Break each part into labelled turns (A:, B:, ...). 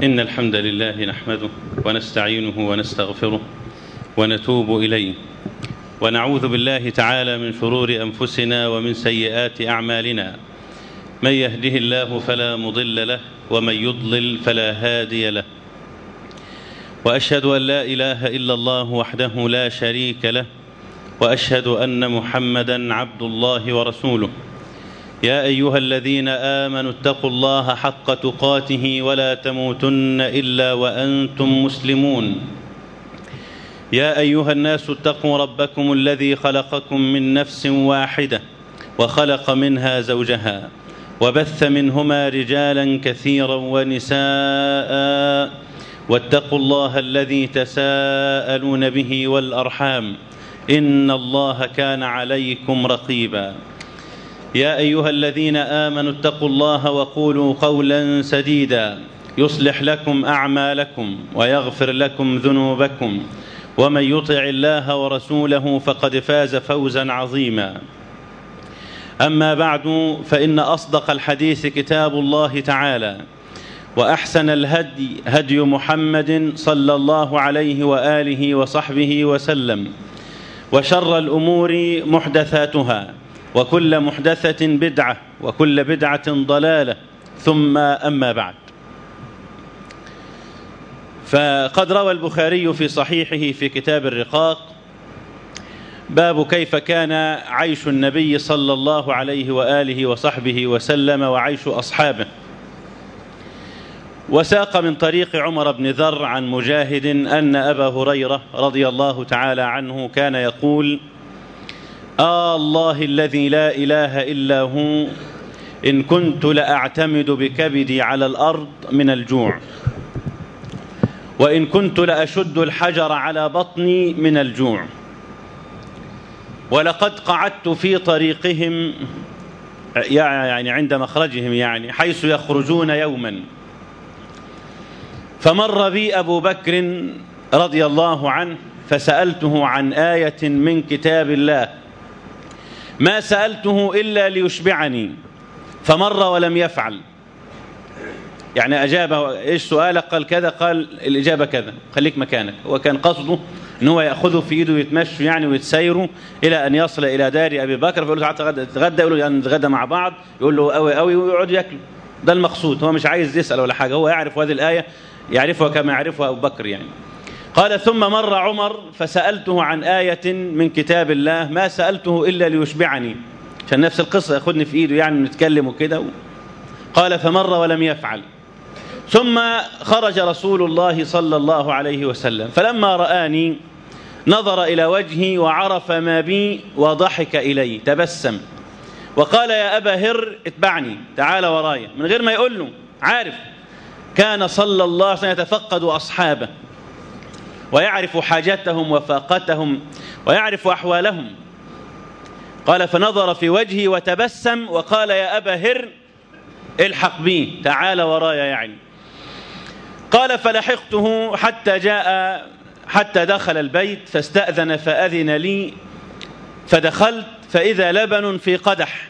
A: إن الحمد لله نحمده ونستعينه ونستغفره ونتوب إليه ونعوذ بالله تعالى من شرور أنفسنا ومن سيئات أعمالنا من يهده الله فلا مضل له ومن يضلل فلا هادي له وأشهد أن لا إله إلا الله وحده لا شريك له وأشهد أن محمدا عبد الله ورسوله يا أيها الذين آمنوا اتقوا الله حق تقاته ولا تموتن إلا وأنتم مسلمون يا أيها الناس اتقوا ربكم الذي خلقكم من نفس واحدة وخلق منها زوجها وبث منهما رجالا كثيرا ونساء واتقوا الله الذي تساءلون به والأرحام إن الله كان عليكم رقيبا يا أيها الذين آمنوا اتقوا الله وقولوا قولا سديدا يصلح لكم أعمالكم ويغفر لكم ذنوبكم ومن يطع الله ورسوله فقد فاز فوزا عظيما أما بعد فإن أصدق الحديث كتاب الله تعالى وأحسن الهدي هدي محمد صلى الله عليه وآله وصحبه وسلم وشر الأمور محدثاتها وكل محدثة بدعة وكل بدعة ضلالة ثم أما بعد فقد روى البخاري في صحيحه في كتاب الرقاق باب كيف كان عيش النبي صلى الله عليه وآله وصحبه وسلم وعيش أصحابه وساق من طريق عمر بن ذر عن مجاهد أن أبا هريرة رضي الله تعالى عنه كان يقول آه الله الذي لا إله إلا هو إن كنت لأعتمد بكبدي على الأرض من الجوع وإن كنت لأشد الحجر على بطني من الجوع ولقد قعدت في طريقهم يعني عند مخرجهم يعني حيث يخرجون يوما فمر بي أبو بكر رضي الله عنه فسألته عن آية من كتاب الله ما سألته إلا ليشبعني فمر ولم يفعل يعني أجابه إيش سؤالك قال كذا قال الإجابة كذا خليك مكانك هو كان قصده ان هو ياخذه في ايده ويتمشوا يعني ويتسيروا الى ان يصل الى دار ابي بكر فيقول له تعالى تتغدى يقول له يعني نتغدى مع بعض يقول له قوي قوي ويقعدوا ياكلوا ده المقصود هو مش عايز يسال ولا حاجه هو يعرف هذه الايه يعرفها كما يعرفها ابو بكر يعني قال ثم مر عمر فسالته عن ايه من كتاب الله ما سالته الا ليشبعني عشان نفس القصه ياخذني في ايده يعني نتكلم وكده قال فمر ولم يفعل ثم خرج رسول الله صلى الله عليه وسلم فلما رآني نظر إلى وجهي وعرف ما بي وضحك إلي تبسم وقال يا أبا هر اتبعني تعال ورايا من غير ما يقول له عارف كان صلى الله عليه وسلم يتفقد أصحابه ويعرف حاجتهم وفاقتهم ويعرف أحوالهم قال فنظر في وجهي وتبسم وقال يا أبا هر الحق بي تعال ورايا يعني قال فلحقته حتى جاء حتى دخل البيت فاستأذن فأذن لي فدخلت فإذا لبن في قدح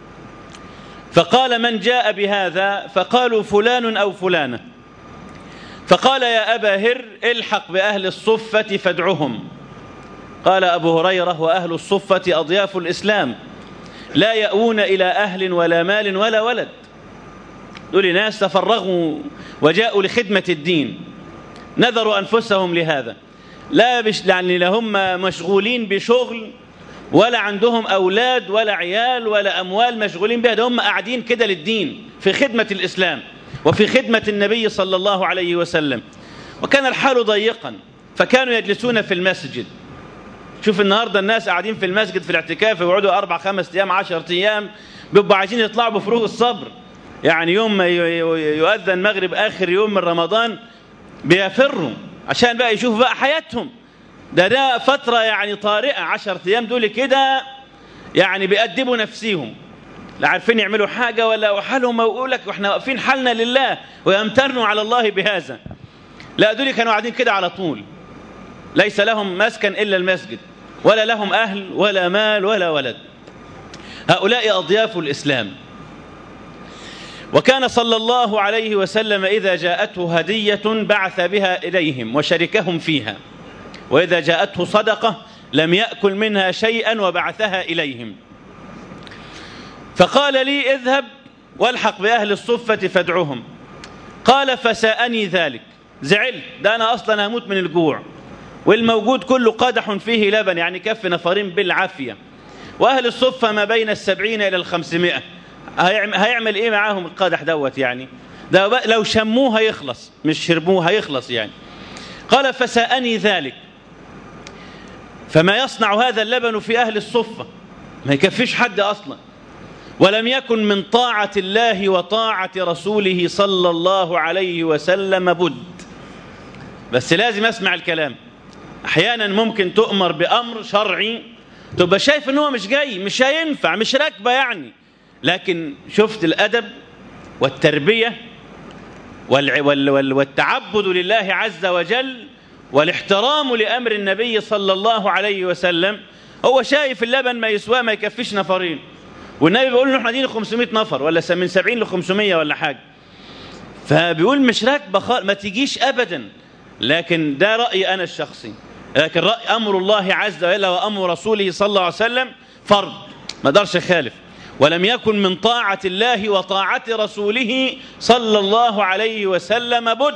A: فقال من جاء بهذا فقالوا فلان أو فلانة فقال يا أبا هر الحق بأهل الصفة فادعهم قال أبو هريرة وأهل الصفة أضياف الإسلام لا يأوون إلى أهل ولا مال ولا ولد دول ناس تفرغوا وجاءوا لخدمة الدين نذروا أنفسهم لهذا لا بش يعني لا هم مشغولين بشغل ولا عندهم أولاد ولا عيال ولا أموال مشغولين بها ده هم قاعدين كده للدين في خدمة الإسلام وفي خدمة النبي صلى الله عليه وسلم وكان الحال ضيقا فكانوا يجلسون في المسجد شوف النهاردة الناس قاعدين في المسجد في الاعتكاف ويقعدوا أربع خمس أيام عشر أيام بيبقوا عايزين يطلعوا بفروغ الصبر يعني يوم ما يؤذن مغرب آخر يوم من رمضان بيفروا عشان بقى يشوفوا بقى حياتهم ده ده فترة يعني طارئة عشر أيام دول كده يعني بيأدبوا نفسيهم لا عارفين يعملوا حاجة ولا حالهم يقول لك واحنا واقفين حالنا لله ويمتنوا على الله بهذا لا دول كانوا قاعدين كده على طول ليس لهم مسكن إلا المسجد ولا لهم أهل ولا مال ولا ولد هؤلاء أضياف الإسلام وكان صلى الله عليه وسلم إذا جاءته هدية بعث بها إليهم وشركهم فيها وإذا جاءته صدقة لم يأكل منها شيئا وبعثها إليهم فقال لي اذهب والحق بأهل الصفة فادعهم قال فساءني ذلك زعلت ده أنا أصلا هموت من الجوع والموجود كله قدح فيه لبن يعني كف نفرين بالعافية وأهل الصفة ما بين السبعين إلى الخمسمائة هيعمل, هيعمل إيه معاهم القدح دوت يعني ده لو شموه هيخلص مش شربوه هيخلص يعني قال فساءني ذلك فما يصنع هذا اللبن في أهل الصفة ما يكفيش حد أصلا ولم يكن من طاعة الله وطاعة رسوله صلى الله عليه وسلم بد بس لازم أسمع الكلام أحيانا ممكن تؤمر بأمر شرعي تبقى شايف ان هو مش جاي مش هينفع مش راكبه يعني لكن شفت الادب والتربيه والتعبد لله عز وجل والاحترام لامر النبي صلى الله عليه وسلم هو شايف اللبن ما يسواه ما يكفيش نفرين والنبي بيقول له احنا دين 500 نفر ولا من 70 ل 500 ولا حاجه فبيقول مش راكبه خالص ما تجيش ابدا لكن ده رايي انا الشخصي لكن رأي أمر الله عز وجل وأمر رسوله صلى الله عليه وسلم فرض ما دارش خالف ولم يكن من طاعة الله وطاعة رسوله صلى الله عليه وسلم بد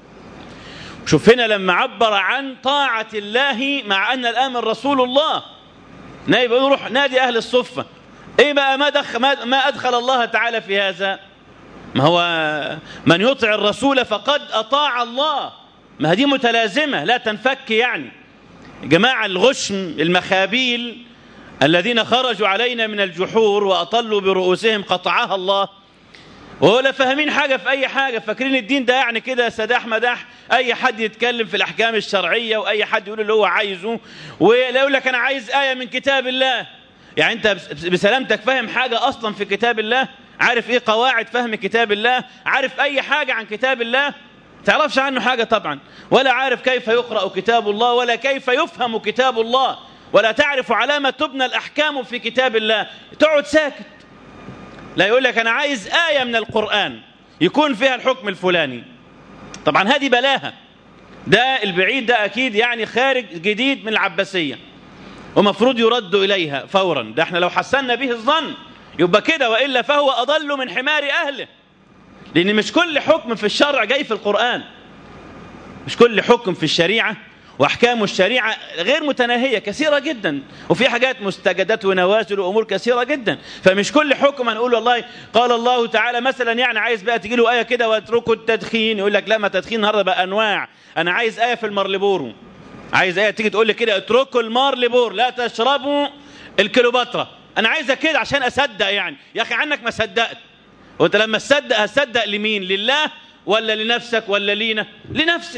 A: شوف هنا لما عبر عن طاعة الله مع أن الآمر رسول الله نائب يقول روح نادي أهل الصفة إيه بقى ما, دخل ما, ما أدخل الله تعالى في هذا ما هو من يطع الرسول فقد أطاع الله ما هذه متلازمة لا تنفك يعني جماعة الغشم المخابيل الذين خرجوا علينا من الجحور وأطلوا برؤوسهم قطعها الله ولا فاهمين حاجة في أي حاجة فاكرين الدين ده يعني كده سداح مداح أي حد يتكلم في الأحكام الشرعية وأي حد يقول اللي هو عايزه ويقول لك أنا عايز آية من كتاب الله يعني أنت بسلامتك فاهم حاجة أصلا في كتاب الله عارف إيه قواعد فهم كتاب الله عارف أي حاجة عن كتاب الله تعرفش عنه حاجة طبعا ولا عارف كيف يقرأ كتاب الله ولا كيف يفهم كتاب الله ولا تعرف على ما تبنى الأحكام في كتاب الله تقعد ساكت لا يقول لك أنا عايز آية من القرآن يكون فيها الحكم الفلاني طبعا هذه بلاها ده البعيد ده أكيد يعني خارج جديد من العباسية ومفروض يرد إليها فورا ده احنا لو حسنا به الظن يبقى كده وإلا فهو أضل من حمار أهله لأن مش كل حكم في الشرع جاي في القرآن مش كل حكم في الشريعة وأحكام الشريعة غير متناهية كثيرة جدا وفي حاجات مستجدات ونوازل وأمور كثيرة جدا فمش كل حكم هنقول والله قال الله تعالى مثلا يعني عايز بقى تجي له آية كده واتركوا التدخين يقول لك لا ما تدخين النهارده بقى أنواع أنا عايز آية في المارلبورو عايز آية تيجي تقول لي كده اتركوا المارلبور لا تشربوا الكليوباترا أنا عايزها كده عشان أصدق يعني يا أخي عنك ما صدقت وانت لما تصدق هتصدق لمين لله ولا لنفسك ولا لينا لنفسك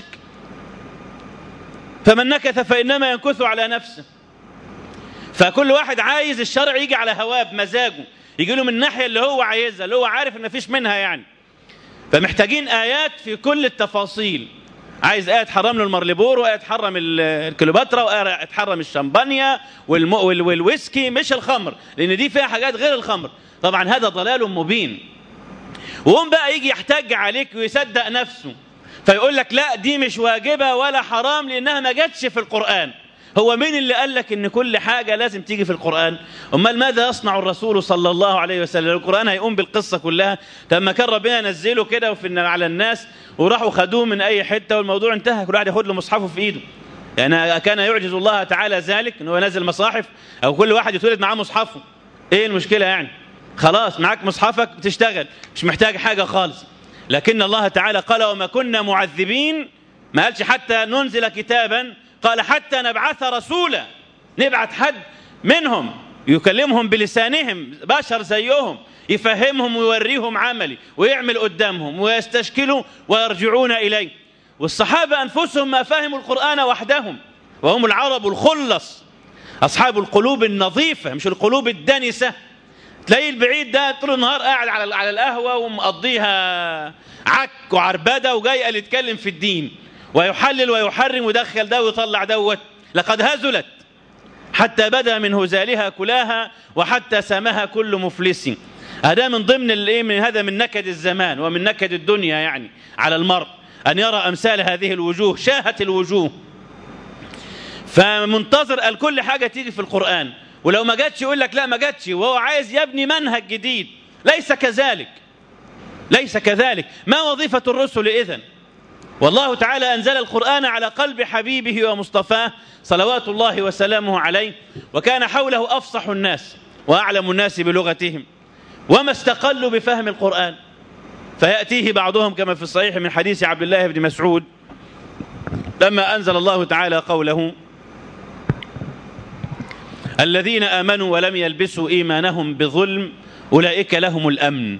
A: فمن نكث فإنما ينكث على نفسه فكل واحد عايز الشرع يجي على هواه بمزاجه يجي له من الناحية اللي هو عايزها اللي هو عارف ان مفيش منها يعني فمحتاجين آيات في كل التفاصيل عايز آية تحرم له المرلبور وآية تحرم الكليوباترا وآية تحرم الشمبانيا والويسكي مش الخمر لأن دي فيها حاجات غير الخمر طبعا هذا ضلال مبين وهم بقى يجي يحتج عليك ويصدق نفسه فيقول لك لا دي مش واجبة ولا حرام لأنها ما جاتش في القرآن هو مين اللي قال لك ان كل حاجة لازم تيجي في القرآن امال ماذا يصنع الرسول صلى الله عليه وسلم القرآن هيقوم بالقصة كلها لما كان ربنا نزله كده وفي على الناس وراحوا خدوه من اي حتة والموضوع انتهى كل واحد ياخد له مصحفه في ايده يعني كان يعجز الله تعالى ذلك ان هو نازل مصاحف او كل واحد يتولد معاه مصحفه ايه المشكلة يعني خلاص معاك مصحفك بتشتغل مش محتاج حاجة خالص لكن الله تعالى قال وما كنا معذبين ما قالش حتى ننزل كتابا قال حتى نبعث رسولا نبعث حد منهم يكلمهم بلسانهم بشر زيهم يفهمهم ويوريهم عملي ويعمل قدامهم ويستشكلوا ويرجعون إليه والصحابة أنفسهم ما فهموا القرآن وحدهم وهم العرب الخلص أصحاب القلوب النظيفة مش القلوب الدنسة تلاقيه البعيد ده طول النهار قاعد على على القهوه ومقضيها عك وعربده وجاي قال يتكلم في الدين ويحلل ويحرم ويدخل ده ويطلع دوت لقد هزلت حتى بدا من هزالها كلاها وحتى سمها كل مفلس هذا من ضمن الايه من هذا من نكد الزمان ومن نكد الدنيا يعني على المرء ان يرى امثال هذه الوجوه شاهت الوجوه فمنتظر كل حاجه تيجي في القران ولو ما جاتش يقول لك لا ما جاتش وهو عايز يبني منهج جديد ليس كذلك ليس كذلك ما وظيفه الرسل اذن والله تعالى انزل القران على قلب حبيبه ومصطفاه صلوات الله وسلامه عليه وكان حوله افصح الناس واعلم الناس بلغتهم وما استقلوا بفهم القرآن فيأتيه بعضهم كما في الصحيح من حديث عبد الله بن مسعود لما أنزل الله تعالى قوله الذين آمنوا ولم يلبسوا إيمانهم بظلم أولئك لهم الأمن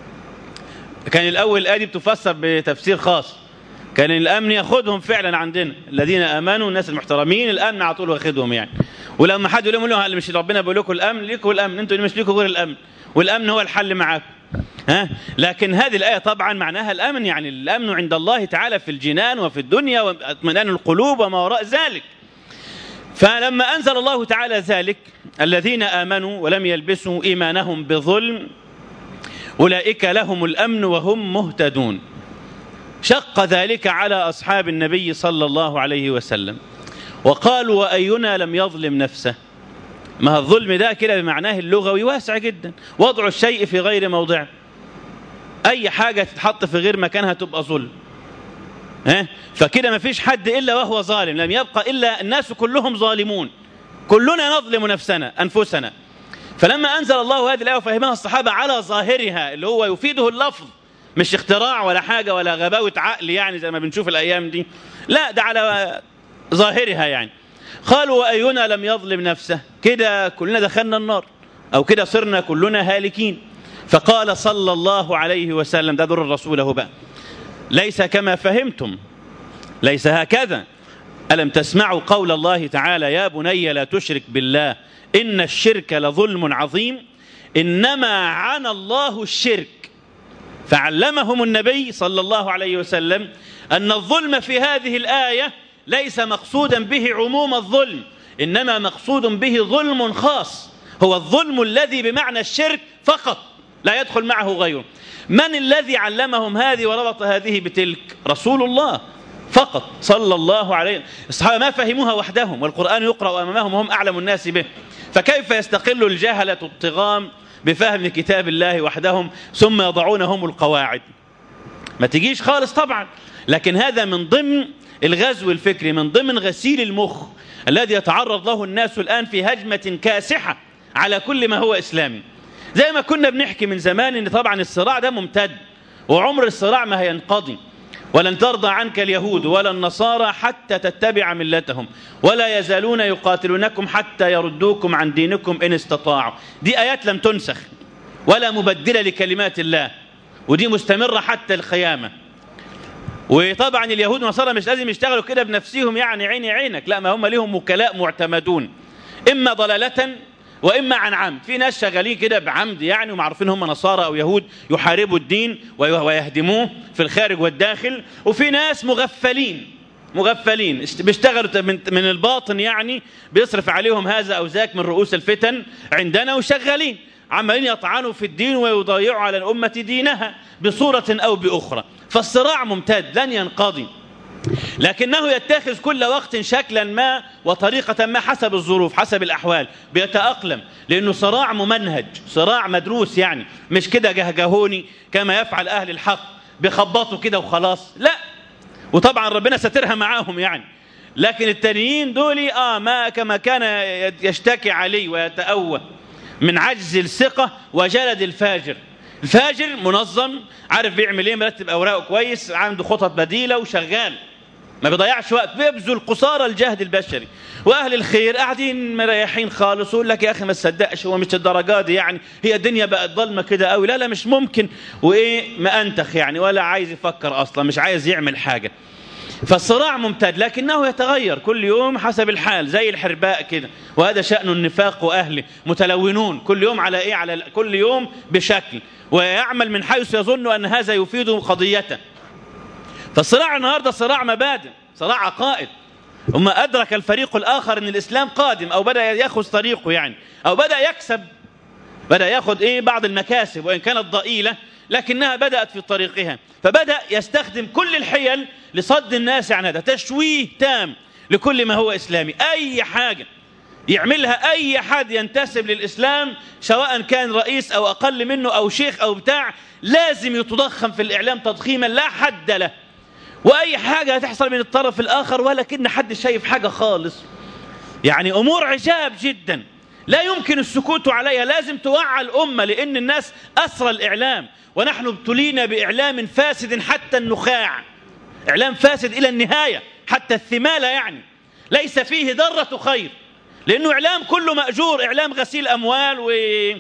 A: كان الأول الآية دي بتفسر بتفسير خاص كان الأمن ياخدهم فعلا عندنا الذين آمنوا الناس المحترمين الأمن على طول واخدهم يعني ولما حد يقول لهم هل مش ربنا بيقول لكم الأمن ليكم الأمن أنتوا مش ليكم غير الأمن والأمن هو الحل معاكم ها لكن هذه الآية طبعا معناها الأمن يعني الأمن عند الله تعالى في الجنان وفي الدنيا واطمئنان القلوب وما وراء ذلك فلما أنزل الله تعالى ذلك الذين آمنوا ولم يلبسوا إيمانهم بظلم أولئك لهم الأمن وهم مهتدون شق ذلك على أصحاب النبي صلى الله عليه وسلم وقالوا وأينا لم يظلم نفسه ما الظلم ده كده بمعناه اللغوي واسع جدا وضع الشيء في غير موضعه أي حاجة تتحط في غير مكانها تبقى ظلم ها فكده ما فيش حد إلا وهو ظالم لم يبقى إلا الناس كلهم ظالمون كلنا نظلم نفسنا أنفسنا فلما أنزل الله هذه الآية وفهمها الصحابة على ظاهرها اللي هو يفيده اللفظ مش اختراع ولا حاجة ولا غباوة عقل يعني زي ما بنشوف الأيام دي لا ده على ظاهرها يعني قالوا وأينا لم يظلم نفسه كده كلنا دخلنا النار أو كده صرنا كلنا هالكين فقال صلى الله عليه وسلم ده در الرسول هو بقى ليس كما فهمتم ليس هكذا ألم تسمعوا قول الله تعالى يا بني لا تشرك بالله إن الشرك لظلم عظيم إنما عن الله الشرك فعلمهم النبي صلى الله عليه وسلم أن الظلم في هذه الآية ليس مقصودا به عموم الظلم إنما مقصود به ظلم خاص هو الظلم الذي بمعنى الشرك فقط لا يدخل معه غيره من الذي علمهم هذه وربط هذه بتلك رسول الله فقط صلى الله عليه الصحابة ما فهموها وحدهم والقرآن يقرأ أمامهم وهم أعلم الناس به فكيف يستقل الجهلة الطغام بفهم كتاب الله وحدهم ثم يضعون هم القواعد ما تجيش خالص طبعا لكن هذا من ضمن الغزو الفكري من ضمن غسيل المخ الذي يتعرض له الناس الآن في هجمة كاسحة على كل ما هو إسلامي زي ما كنا بنحكي من زمان ان طبعا الصراع ده ممتد وعمر الصراع ما هينقضي ولن ترضى عنك اليهود ولا النصارى حتى تتبع ملتهم ولا يزالون يقاتلونكم حتى يردوكم عن دينكم إن استطاعوا دي آيات لم تنسخ ولا مبدلة لكلمات الله ودي مستمرة حتى القيامة وطبعا اليهود والنصارى مش لازم يشتغلوا كده بنفسهم يعني عيني عينك لا ما هم ليهم وكلاء معتمدون إما ضلالة واما عن عمد في ناس شغالين كده بعمد يعني ومعروفين هم نصارى او يهود يحاربوا الدين ويهدموه في الخارج والداخل وفي ناس مغفلين مغفلين بيشتغلوا من الباطن يعني بيصرف عليهم هذا او ذاك من رؤوس الفتن عندنا وشغالين عمالين يطعنوا في الدين ويضيعوا على الامه دينها بصوره او باخرى فالصراع ممتد لن ينقضي لكنه يتخذ كل وقت شكلا ما وطريقة ما حسب الظروف حسب الأحوال بيتأقلم لأنه صراع ممنهج صراع مدروس يعني مش كده جهجهوني كما يفعل أهل الحق بيخبطوا كده وخلاص لا وطبعا ربنا سترها معاهم يعني لكن التانيين دول آه ما كما كان يشتكي عليه ويتأوه من عجز الثقة وجلد الفاجر الفاجر منظم عارف بيعمل ايه مرتب اوراقه كويس عنده خطط بديله وشغال ما بيضيعش وقت بيبذل قصارى الجهد البشري واهل الخير قاعدين مريحين خالص ويقول لك يا اخي ما تصدقش هو مش الدرجات دي يعني هي الدنيا بقت ضلمه كده قوي لا لا مش ممكن وايه ما انتخ يعني ولا عايز يفكر اصلا مش عايز يعمل حاجه فالصراع ممتد لكنه يتغير كل يوم حسب الحال زي الحرباء كده وهذا شأن النفاق وأهله متلونون كل يوم على إيه على كل يوم بشكل ويعمل من حيث يظن أن هذا يفيد قضيته فالصراع النهاردة صراع مبادئ صراع عقائد أما أدرك الفريق الآخر أن الإسلام قادم أو بدأ يأخذ طريقه يعني أو بدأ يكسب بدأ ياخد إيه بعض المكاسب وإن كانت ضئيلة لكنها بدأت في طريقها فبدأ يستخدم كل الحيل لصد الناس عن هذا تشويه تام لكل ما هو إسلامي أي حاجة يعملها أي حد ينتسب للإسلام سواء كان رئيس أو أقل منه أو شيخ أو بتاع لازم يتضخم في الإعلام تضخيما لا حد له وأي حاجة هتحصل من الطرف الآخر ولكن حد شايف حاجة خالص يعني أمور عجاب جدا لا يمكن السكوت عليها لازم توعى الأمة لأن الناس أسرى الإعلام ونحن ابتلينا بإعلام فاسد حتى النخاع إعلام فاسد إلى النهاية حتى الثمالة يعني ليس فيه ذرة خير لأنه إعلام كله مأجور إعلام غسيل أموال و...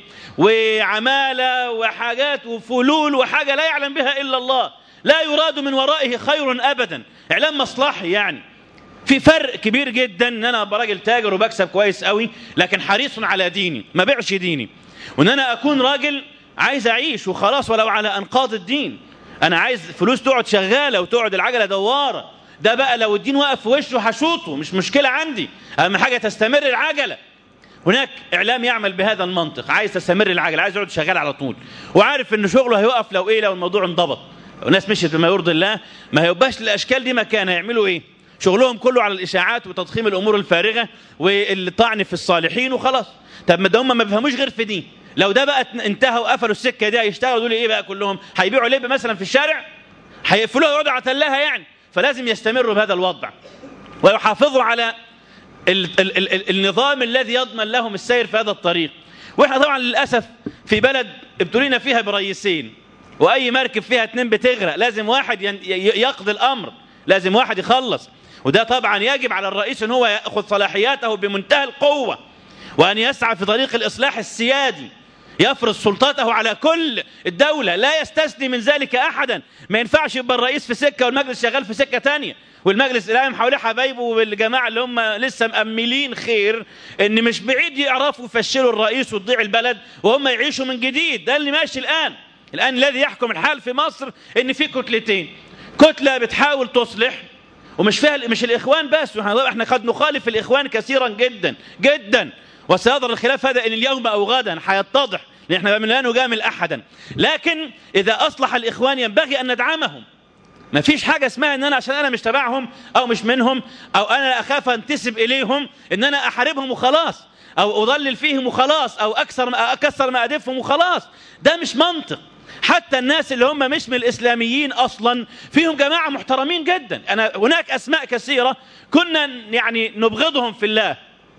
A: وعمالة وحاجات وفلول وحاجة لا يعلم بها إلا الله لا يراد من ورائه خير أبدا إعلام مصلحي يعني في فرق كبير جدا ان انا ابقى راجل تاجر وبكسب كويس قوي لكن حريص على ديني ما بيعش ديني وان انا اكون راجل عايز اعيش وخلاص ولو على انقاض الدين انا عايز فلوس تقعد شغاله وتقعد العجله دواره ده بقى لو الدين وقف في وشه هشوطه مش مشكله عندي اهم حاجه تستمر العجله هناك اعلام يعمل بهذا المنطق عايز تستمر العجله عايز يقعد شغال على طول وعارف ان شغله هيوقف لو ايه لو الموضوع انضبط الناس مشيت بما يرضي الله ما هيبقاش الاشكال دي مكان هيعملوا ايه شغلهم كله على الاشاعات وتضخيم الامور الفارغه والطعن في الصالحين وخلاص طب ما ده هم ما بيفهموش غير في دي لو ده بقى انتهى وقفلوا السكه دي هيشتغلوا دول ايه بقى كلهم هيبيعوا لب مثلا في الشارع هيقفلوها ويقعدوا على تلها يعني فلازم يستمروا بهذا الوضع ويحافظوا على ال ال ال ال النظام الذي يضمن لهم السير في هذا الطريق واحنا طبعا للاسف في بلد ابتلينا فيها بريسين واي مركب فيها اتنين بتغرق لازم واحد يقضي الامر لازم واحد يخلص وده طبعا يجب على الرئيس ان هو ياخذ صلاحياته بمنتهى القوه وان يسعى في طريق الاصلاح السيادي يفرض سلطاته على كل الدولة لا يستثني من ذلك أحدا ما ينفعش يبقى الرئيس في سكة والمجلس شغال في سكة تانية والمجلس الإعلامي حواليه حبايبه والجماعة اللي هم لسه مأملين خير إن مش بعيد يعرفوا يفشلوا الرئيس وتضيع البلد وهم يعيشوا من جديد ده اللي ماشي الآن الآن الذي يحكم الحال في مصر إن في كتلتين كتلة بتحاول تصلح ومش فيها مش الإخوان بس احنا قد نخالف الإخوان كثيرا جدا جدا وسيظهر الخلاف هذا إن اليوم أو غدا هيتضح لأن احنا لا نجامل أحدا لكن إذا أصلح الإخوان ينبغي أن ندعمهم ما فيش حاجة اسمها ان انا عشان انا مش تبعهم او مش منهم او انا اخاف انتسب اليهم ان انا احاربهم وخلاص او اضلل فيهم وخلاص او اكثر ما اكثر مآدفهم وخلاص ده مش منطق حتى الناس اللي هم مش من الاسلاميين اصلا فيهم جماعة محترمين جدا انا هناك اسماء كثيرة كنا يعني نبغضهم في الله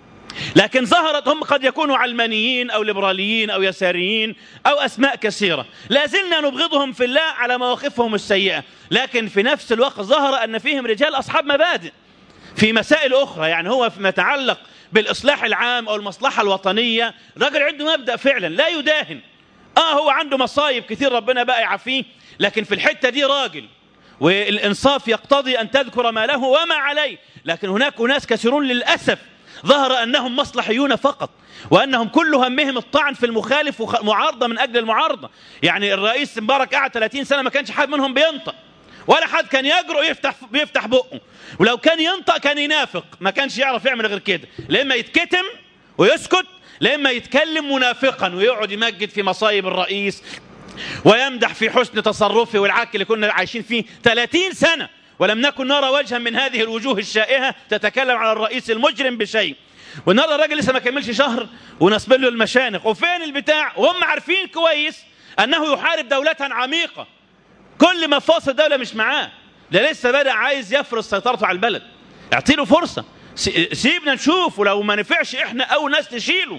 A: لكن ظهرت هم قد يكونوا علمانيين أو ليبراليين أو يساريين أو أسماء كثيرة لا زلنا نبغضهم في الله على مواقفهم السيئة لكن في نفس الوقت ظهر أن فيهم رجال أصحاب مبادئ في مسائل أخرى يعني هو فيما يتعلق بالإصلاح العام أو المصلحة الوطنية رجل عنده مبدأ فعلا لا يداهن آه هو عنده مصايب كثير ربنا بقى يعافيه لكن في الحتة دي راجل والإنصاف يقتضي أن تذكر ما له وما عليه لكن هناك ناس كثيرون للأسف ظهر أنهم مصلحيون فقط وأنهم كل همهم الطعن في المخالف ومعارضة من أجل المعارضة يعني الرئيس مبارك قعد 30 سنة ما كانش حد منهم بينطق ولا حد كان يجرؤ يفتح بيفتح بقه ولو كان ينطق كان ينافق ما كانش يعرف يعمل غير كده لما يتكتم ويسكت لما يتكلم منافقا ويقعد يمجد في مصايب الرئيس ويمدح في حسن تصرفه والعك اللي كنا عايشين فيه 30 سنة ولم نكن نرى وجها من هذه الوجوه الشائهة تتكلم على الرئيس المجرم بشيء والنهارده الراجل لسه ما كملش شهر ونصب له المشانق وفين البتاع وهم عارفين كويس انه يحارب دولة عميقة كل ما فاصل الدولة مش معاه ده لسه بدأ عايز يفرض سيطرته على البلد اعطي له فرصة سيبنا نشوف ولو ما نفعش احنا اول ناس نشيله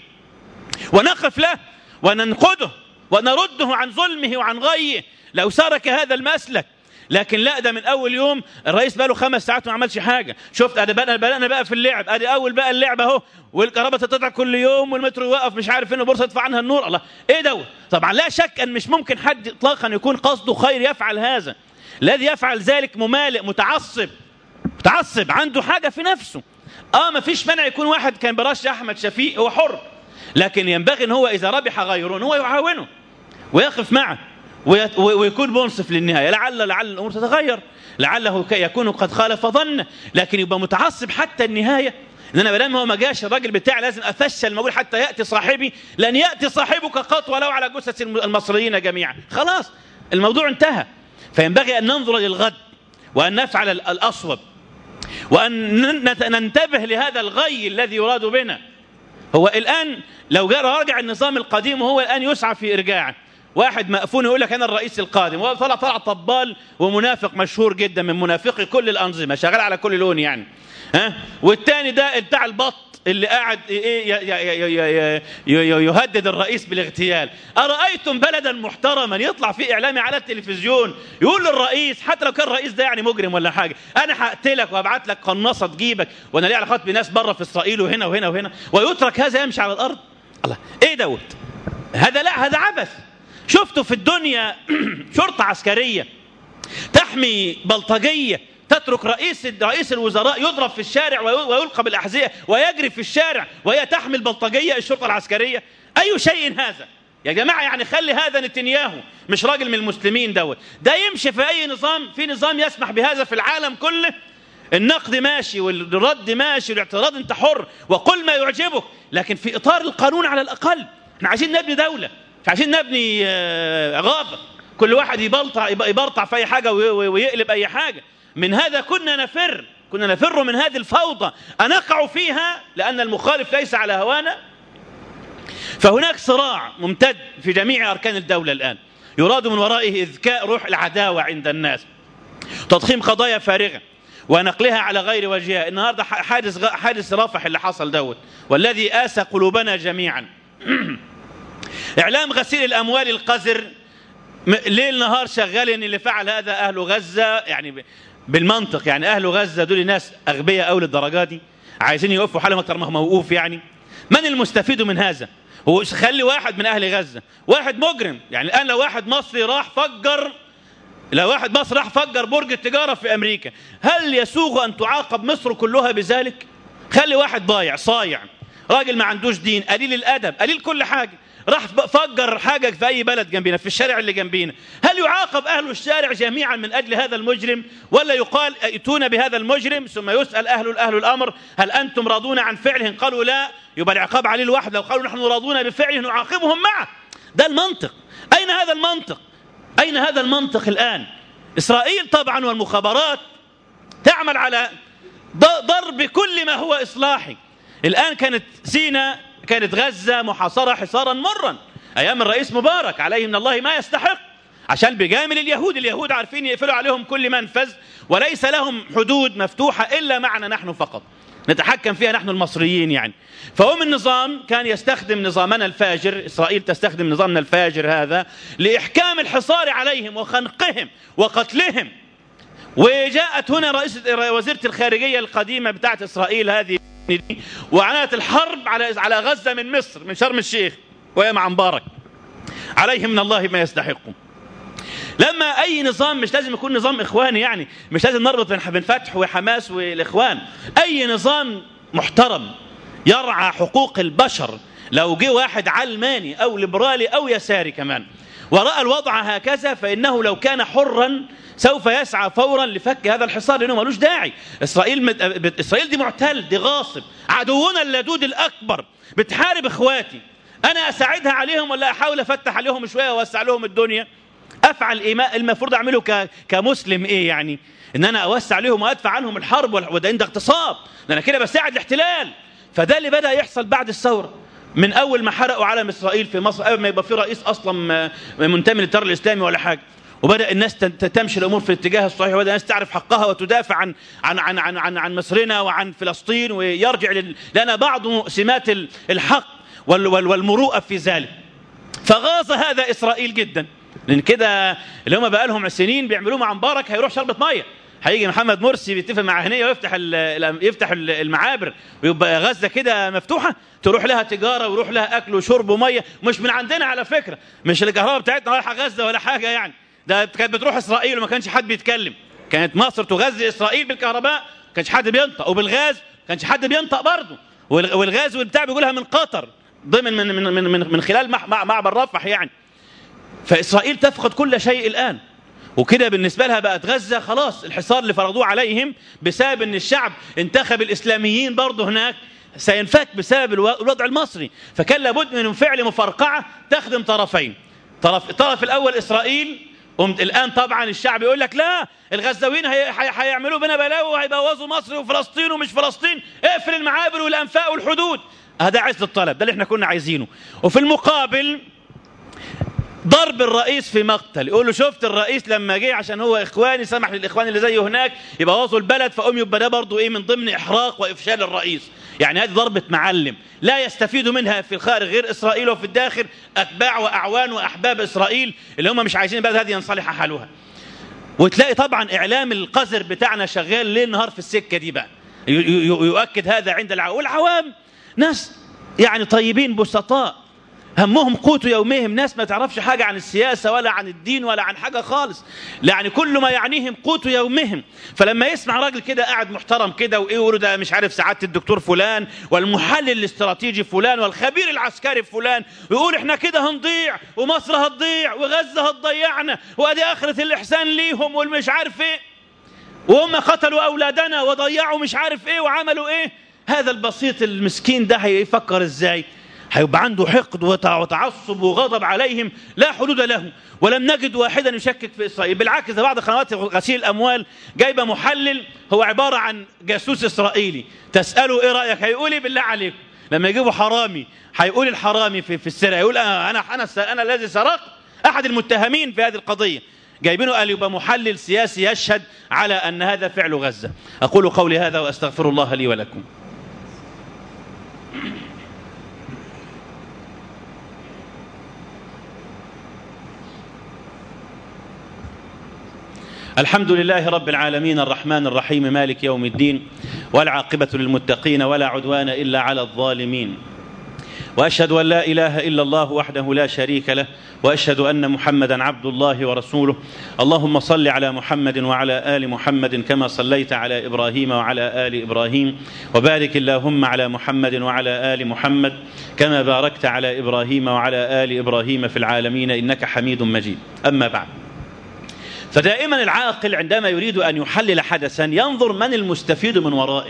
A: ونقف له وننقده ونرده عن ظلمه وعن غيه لو سرك هذا المسلك لكن لا ده من اول يوم الرئيس بقى له خمس ساعات ما عملش حاجه شفت ادي بقى بدانا بقى في اللعب ادي اول بقى اللعب اهو والكهرباء تتقطع كل يوم والمترو يوقف مش عارف فين البورصه تدفع عنها النور الله ايه دوت طبعا لا شك ان مش ممكن حد اطلاقا يكون قصده خير يفعل هذا الذي يفعل ذلك ممالئ متعصب متعصب عنده حاجه في نفسه اه ما فيش مانع يكون واحد كان برش احمد شفيق هو حر لكن ينبغي ان هو اذا ربح غيره ان هو يعاونه ويقف معه ويكون منصف للنهايه لعل لعل الامور تتغير لعله يكون قد خالف ظنه لكن يبقى متعصب حتى النهايه ان انا بدل ما هو ما جاش الراجل بتاعي لازم افشل الموجود حتى ياتي صاحبي لن ياتي صاحبك قط ولو على جثث المصريين جميعا خلاص الموضوع انتهى فينبغي ان ننظر للغد وان نفعل الاصوب وان ننتبه لهذا الغي الذي يراد بنا هو الان لو جاء راجع النظام القديم وهو الان يسعى في ارجاعه واحد مأفون يقول لك انا الرئيس القادم وهو طلع طلع طبال ومنافق مشهور جدا من منافقي كل الانظمه شغال على كل لون يعني ها والتاني ده بتاع البط اللي قاعد ايه يهدد الرئيس بالاغتيال ارايتم بلدا محترما يطلع فيه اعلامي على التلفزيون يقول للرئيس حتى لو كان الرئيس ده يعني مجرم ولا حاجه انا هقتلك وابعت لك قناصه تجيبك وانا لي علاقات بناس بره في اسرائيل وهنا وهنا وهنا ويترك هذا يمشي على الارض الله ايه دوت هذا لا هذا عبث شفتوا في الدنيا شرطه عسكريه تحمي بلطجيه تترك رئيس رئيس الوزراء يضرب في الشارع ويلقى بالاحذيه ويجري في الشارع وهي تحمل بلطجيه الشرطه العسكريه اي شيء هذا يا جماعه يعني خلي هذا نتنياهو مش راجل من المسلمين دوت ده يمشي في اي نظام في نظام يسمح بهذا في العالم كله النقد ماشي والرد ماشي والاعتراض انت حر وقل ما يعجبك لكن في اطار القانون على الاقل احنا عايزين نبني دوله مش عايزين نبني غابه كل واحد يبلطع يبرطع في اي حاجه ويقلب اي حاجه من هذا كنا نفر كنا نفر من هذه الفوضى أنقع فيها لأن المخالف ليس على هوانا فهناك صراع ممتد في جميع أركان الدولة الآن يراد من ورائه إذكاء روح العداوة عند الناس تضخيم قضايا فارغة ونقلها على غير وجهها النهاردة حادث حادث رافح اللي حصل دوت والذي آسى قلوبنا جميعا إعلام غسيل الأموال القذر ليل نهار شغالين اللي فعل هذا أهل غزة يعني بالمنطق يعني اهل غزه دول ناس اغبياء قوي للدرجه دي عايزين يوقفوا حالهم اكتر ما هو موقوف يعني من المستفيد من هذا هو خلي واحد من اهل غزه واحد مجرم يعني الان لو واحد مصري راح فجر لو واحد مصري راح فجر برج التجاره في امريكا هل يسوغ ان تعاقب مصر كلها بذلك خلي واحد ضايع صايع راجل ما عندوش دين قليل الادب قليل كل حاجه راح فجر حاجة في أي بلد جنبنا في الشارع اللي جنبينا هل يعاقب أهل الشارع جميعا من أجل هذا المجرم ولا يقال ائتون بهذا المجرم ثم يسأل أهل أهل الأمر هل أنتم راضون عن فعله قالوا لا يبقى العقاب عليه لوحده لو قالوا نحن راضون بفعله نعاقبهم معه ده المنطق أين هذا المنطق أين هذا المنطق الآن إسرائيل طبعا والمخابرات تعمل على ضرب كل ما هو إصلاحي الآن كانت سينا كانت غزة محاصرة حصارا مرا أيام الرئيس مبارك عليه من الله ما يستحق عشان بجامل اليهود اليهود عارفين يقفلوا عليهم كل منفذ وليس لهم حدود مفتوحة إلا معنا نحن فقط نتحكم فيها نحن المصريين يعني فهم النظام كان يستخدم نظامنا الفاجر إسرائيل تستخدم نظامنا الفاجر هذا لإحكام الحصار عليهم وخنقهم وقتلهم وجاءت هنا رئيس وزيرة الخارجية القديمة بتاعت إسرائيل هذه وعنات الحرب على على غزه من مصر من شرم الشيخ وهي مع مبارك عليهم من الله ما يستحقون لما اي نظام مش لازم يكون نظام اخواني يعني مش لازم نربط بين فتح وحماس والاخوان اي نظام محترم يرعى حقوق البشر لو جه واحد علماني او ليبرالي او يساري كمان وراى الوضع هكذا فانه لو كان حرا سوف يسعى فورا لفك هذا الحصار لانه ملوش داعي اسرائيل مت... اسرائيل دي معتل دي غاصب عدونا اللدود الاكبر بتحارب اخواتي انا اساعدها عليهم ولا احاول افتح عليهم شويه واوسع لهم الدنيا افعل ايه المفروض اعمله ك... كمسلم ايه يعني ان انا اوسع لهم وادفع عنهم الحرب وده ده اغتصاب ده انا كده بساعد الاحتلال فده اللي بدا يحصل بعد الثوره من اول ما حرقوا علم اسرائيل في مصر قبل ما يبقى في رئيس اصلا منتمي للتيار الاسلامي ولا حاجه وبدا الناس تمشي الامور في الاتجاه الصحيح وبدا الناس تعرف حقها وتدافع عن عن عن عن عن, عن مصرنا وعن فلسطين ويرجع لل... لنا بعض سمات الحق وال... وال... والمروءه في ذلك فغاظ هذا اسرائيل جدا لان كده اللي هم بقى لهم سنين بيعملوه مع مبارك هيروح شربة ميه هيجي محمد مرسي بيتفق مع هنيه ويفتح يفتح المعابر ويبقى غزه كده مفتوحه تروح لها تجاره ويروح لها اكل وشرب وميه مش من عندنا على فكره مش الكهرباء بتاعتنا رايحه غزه ولا حاجه يعني ده كانت بتروح اسرائيل وما كانش حد بيتكلم كانت مصر تغذي اسرائيل بالكهرباء ما كانش حد بينطق وبالغاز ما كانش حد بينطق برضه والغاز والبتاع بيقولها من قطر ضمن من من من من, من خلال معبر رفح يعني فاسرائيل تفقد كل شيء الان وكده بالنسبة لها بقت غزة خلاص الحصار اللي فرضوه عليهم بسبب ان الشعب انتخب الاسلاميين برضه هناك سينفك بسبب الوضع المصري فكان لابد من فعل مفرقعة تخدم طرفين طرف الطرف الاول اسرائيل قمت الان طبعا الشعب يقول لك لا الغزاويين هيعملوا بنا بلاوي وهيبوظوا مصر وفلسطين ومش فلسطين اقفل المعابر والانفاق والحدود هذا عز الطلب ده اللي احنا كنا عايزينه وفي المقابل ضرب الرئيس في مقتل يقول له شفت الرئيس لما جه عشان هو اخواني سمح للاخوان اللي زيه هناك يبوظوا البلد فقوم يبقى ده برضه ايه من ضمن احراق وافشال الرئيس يعني هذه ضربه معلم لا يستفيد منها في الخارج غير اسرائيل وفي الداخل اتباع واعوان واحباب اسرائيل اللي هم مش عايزين البلد هذه ينصلح حالها وتلاقي طبعا اعلام القذر بتاعنا شغال ليل نهار في السكه دي بقى يؤكد هذا عند العوام والعوام ناس يعني طيبين بسطاء همهم قوت يومهم ناس ما تعرفش حاجة عن السياسة ولا عن الدين ولا عن حاجة خالص يعني كل ما يعنيهم قوت يومهم فلما يسمع راجل كده قاعد محترم كده وإيه يقولوا ده مش عارف سعادة الدكتور فلان والمحلل الاستراتيجي فلان والخبير العسكري فلان ويقول احنا كده هنضيع ومصر هتضيع وغزة هتضيعنا وادي آخرة الإحسان ليهم والمش عارف ايه وهم قتلوا أولادنا وضيعوا مش عارف ايه وعملوا ايه هذا البسيط المسكين ده هيفكر ازاي هيبقى عنده حقد وتعصب وغضب عليهم لا حدود له ولم نجد واحدا يشكك في اسرائيل بالعكس ده بعض قنوات غسيل الاموال جايبه محلل هو عباره عن جاسوس اسرائيلي تساله ايه رايك هيقول ايه بالله عليكم لما يجيبوا حرامي هيقول الحرامي في, في السرقه يقول انا انا انا, أنا الذي سرقت احد المتهمين في هذه القضيه جايبينه قال يبقى محلل سياسي يشهد على ان هذا فعل غزه اقول قولي هذا واستغفر الله لي ولكم الحمد لله رب العالمين الرحمن الرحيم مالك يوم الدين والعاقبة للمتقين ولا عدوان إلا على الظالمين وأشهد أن لا إله إلا الله وحده لا شريك له وأشهد أن محمدا عبد الله ورسوله اللهم صل على محمد وعلى آل محمد كما صليت على إبراهيم وعلى آل إبراهيم وبارك اللهم على محمد وعلى آل محمد كما باركت على إبراهيم وعلى آل إبراهيم في العالمين إنك حميد مجيد أما بعد فدائما العاقل عندما يريد أن يحلل حدثا ينظر من المستفيد من ورائه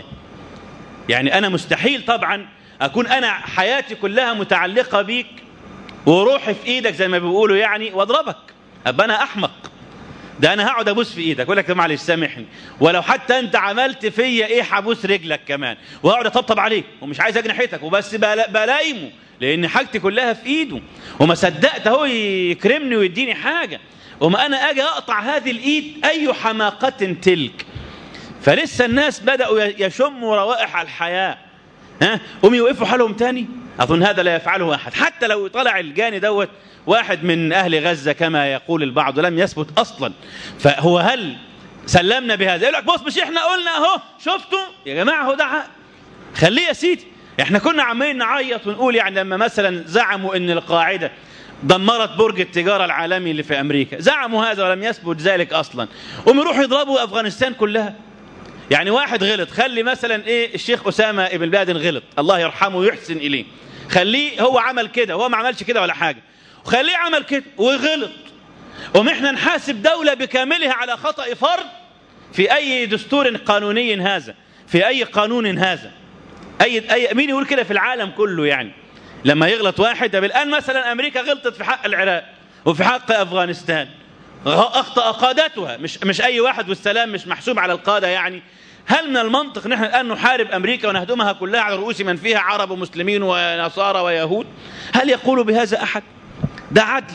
A: يعني أنا مستحيل طبعا أكون أنا حياتي كلها متعلقة بيك وروحي في إيدك زي ما بيقولوا يعني واضربك أبقى أنا أحمق ده أنا هقعد أبوس في إيدك أقول لك معلش سامحني ولو حتى أنت عملت فيا إيه هبوس رجلك كمان وهقعد أطبطب عليك ومش عايز أجنحتك وبس بلايمه لأن حاجتي كلها في إيده وما صدقت هو يكرمني ويديني حاجة وما أنا أجي أقطع هذه الإيد أي حماقة تلك فلسه الناس بدأوا يشموا روائح الحياة ها هم يوقفوا حالهم تاني أظن هذا لا يفعله أحد حتى لو طلع الجاني دوت واحد من أهل غزة كما يقول البعض لم يثبت أصلا فهو هل سلمنا بهذا يقول لك بص مش احنا قلنا اهو شفتوا يا جماعة هو ده خليه يا سيدي احنا كنا عمالين نعيط ونقول يعني لما مثلا زعموا ان القاعده دمرت برج التجارة العالمي اللي في أمريكا زعموا هذا ولم يثبت ذلك أصلا هم يروحوا يضربوا أفغانستان كلها يعني واحد غلط خلي مثلا إيه الشيخ أسامة ابن بادن غلط الله يرحمه ويحسن إليه خليه هو عمل كده هو ما عملش كده ولا حاجة وخليه عمل كده وغلط وم احنا نحاسب دولة بكاملها على خطأ فرد في أي دستور قانوني هذا في أي قانون هذا أي, أي مين يقول كده في العالم كله يعني لما يغلط واحد طب الآن مثلا أمريكا غلطت في حق العراق وفي حق أفغانستان أخطأ قادتها مش, مش أي واحد والسلام مش محسوب على القادة يعني هل من المنطق نحن الآن نحارب أمريكا ونهدمها كلها على رؤوس من فيها عرب ومسلمين ونصارى ويهود هل يقول بهذا أحد ده عدل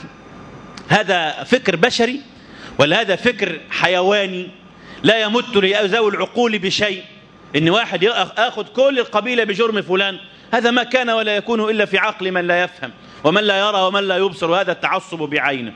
A: هذا فكر بشري ولا هذا فكر حيواني لا يمت لذوي العقول بشيء ان واحد ياخذ كل القبيله بجرم فلان هذا ما كان ولا يكون إلا في عقل من لا يفهم ومن لا يرى ومن لا يبصر وهذا التعصب بعينه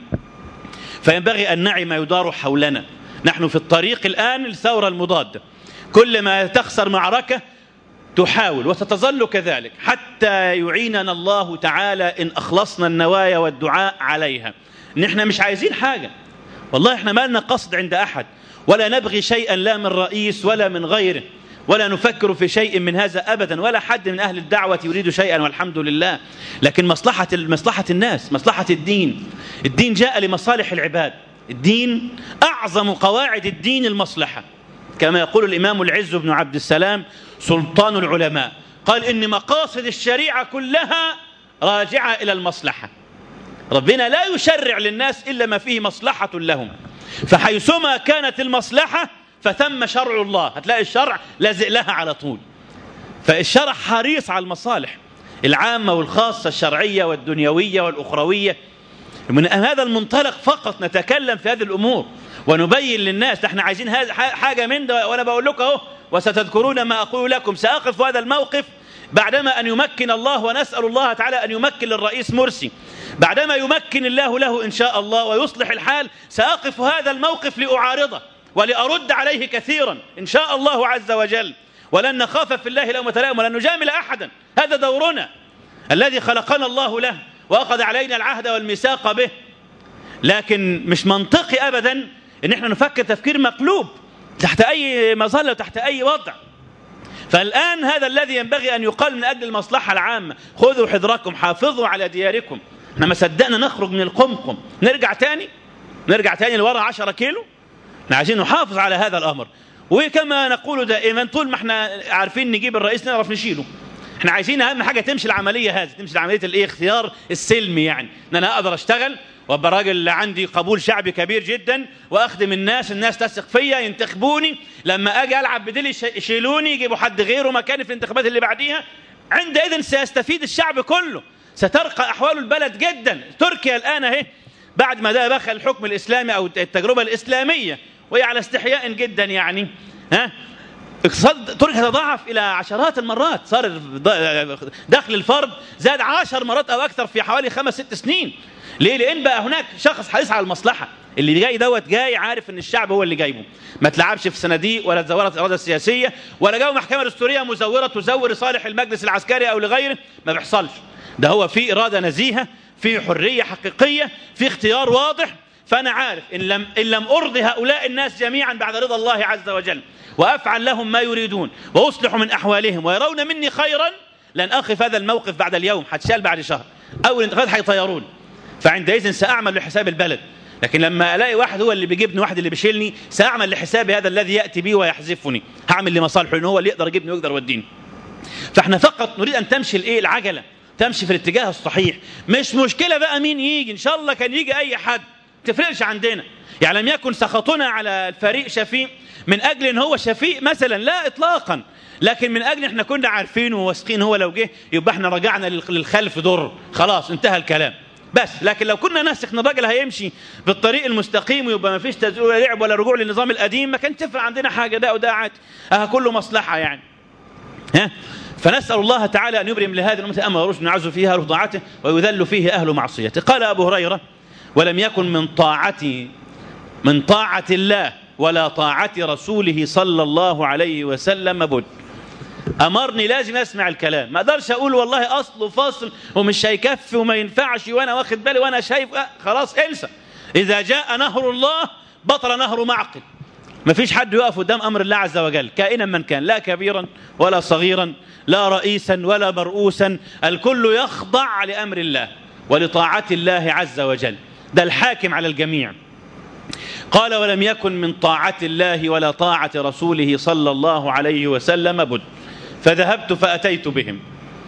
A: فينبغي أن نعي ما يدار حولنا نحن في الطريق الآن للثورة المضادة كل ما تخسر معركة تحاول وستظل كذلك حتى يعيننا الله تعالى إن أخلصنا النوايا والدعاء عليها نحن مش عايزين حاجة والله احنا ما لنا قصد عند أحد ولا نبغي شيئا لا من رئيس ولا من غيره ولا نفكر في شيء من هذا ابدا ولا حد من اهل الدعوه يريد شيئا والحمد لله لكن مصلحه مصلحه الناس مصلحه الدين الدين جاء لمصالح العباد الدين أعظم قواعد الدين المصلحة كما يقول الإمام العز بن عبد السلام سلطان العلماء قال إن مقاصد الشريعة كلها راجعة إلى المصلحة ربنا لا يشرع للناس إلا ما فيه مصلحة لهم فحيثما كانت المصلحة فثم شرع الله هتلاقي الشرع لازق لها على طول فالشرع حريص على المصالح العامة والخاصة الشرعية والدنيوية والأخروية من هذا المنطلق فقط نتكلم في هذه الأمور ونبين للناس احنا عايزين حاجة من ده وأنا بقول لكم أهو وستذكرون ما أقول لكم سأقف هذا الموقف بعدما أن يمكن الله ونسأل الله تعالى أن يمكن للرئيس مرسي بعدما يمكن الله له إن شاء الله ويصلح الحال سأقف هذا الموقف لأعارضه ولأرد عليه كثيرا إن شاء الله عز وجل ولن نخاف في الله لومة لائم ولن نجامل أحدا هذا دورنا الذي خلقنا الله له وأخذ علينا العهد والميثاق به لكن مش منطقي أبدا إن احنا نفكر تفكير مقلوب تحت أي مظلة وتحت أي وضع فالآن هذا الذي ينبغي أن يقال من أجل المصلحة العامة خذوا حذركم حافظوا على دياركم احنا ما صدقنا نخرج من القمقم نرجع تاني نرجع تاني لورا 10 كيلو احنا عايزين نحافظ على هذا الأمر وكما نقول دائما طول ما احنا عارفين نجيب الرئيس نعرف نشيله احنا عايزين اهم حاجه تمشي العمليه هذه تمشي عمليه الايه اختيار السلمي يعني ان انا اقدر اشتغل وابقى راجل عندي قبول شعبي كبير جدا واخدم الناس الناس تثق فيا ينتخبوني لما اجي العب بديل يشيلوني يجيبوا حد غيره مكاني في الانتخابات اللي بعديها عندئذ سيستفيد الشعب كله سترقى احوال البلد جدا تركيا الان اهي بعد ما ده دخل الحكم الاسلامي او التجربه الاسلاميه وهي على استحياء جدا يعني ها اقتصاد تركيا تضاعف الى عشرات المرات صار دخل الفرد زاد عشر مرات او اكثر في حوالي خمس ست سنين ليه لان بقى هناك شخص حريص على المصلحه اللي جاي دوت جاي عارف ان الشعب هو اللي جايبه ما تلعبش في صناديق ولا تزورت الاراده السياسيه ولا جو محكمه دستوريه مزوره تزور لصالح المجلس العسكري او لغيره ما بيحصلش ده هو في اراده نزيهه في حريه حقيقيه في اختيار واضح فانا عارف ان لم ان لم ارضي هؤلاء الناس جميعا بعد رضا الله عز وجل وافعل لهم ما يريدون واصلح من احوالهم ويرون مني خيرا لن اقف هذا الموقف بعد اليوم هتشال بعد شهر اول انتخابات هيطيرون فعندئذ ساعمل لحساب البلد لكن لما الاقي واحد هو اللي بيجيبني واحد اللي بيشيلني ساعمل لحساب هذا الذي ياتي بي ويحذفني هعمل لمصالحه ان هو اللي يقدر يجيبني ويقدر يوديني فاحنا فقط نريد ان تمشي الايه العجله تمشي في الاتجاه الصحيح مش مشكله بقى مين يجي ان شاء الله كان يجي اي حد تفرقش عندنا يعني لم يكن سخطنا على الفريق شفيق من اجل ان هو شفيق مثلا لا اطلاقا لكن من اجل احنا كنا عارفين وواثقين هو لو جه يبقى احنا رجعنا للخلف ضر خلاص انتهى الكلام بس لكن لو كنا ناسخ ان الراجل هيمشي بالطريق المستقيم ويبقى ما فيش تزوير ولا لعب ولا رجوع للنظام القديم ما كانش تفرق عندنا حاجه ده وده عادي اه كله مصلحه يعني ها فنسأل الله تعالى أن يبرم لهذه الأمة أمر رشد يعز فيها أهل طاعته ويذل فيه أهل معصيته قال أبو هريرة ولم يكن من طاعتي من طاعة الله ولا طاعة رسوله صلى الله عليه وسلم بد أمرني لازم أسمع الكلام ما أقدرش أقول والله أصل وفصل ومش هيكفي وما ينفعش وأنا واخد بالي وأنا شايف أه خلاص انسى إذا جاء نهر الله بطل نهر معقل ما فيش حد يقف قدام أمر الله عز وجل كائنا من كان لا كبيرا ولا صغيرا لا رئيسا ولا مرؤوسا الكل يخضع لأمر الله ولطاعة الله عز وجل ده الحاكم على الجميع قال ولم يكن من طاعة الله ولا طاعة رسوله صلى الله عليه وسلم بد فذهبت فأتيت بهم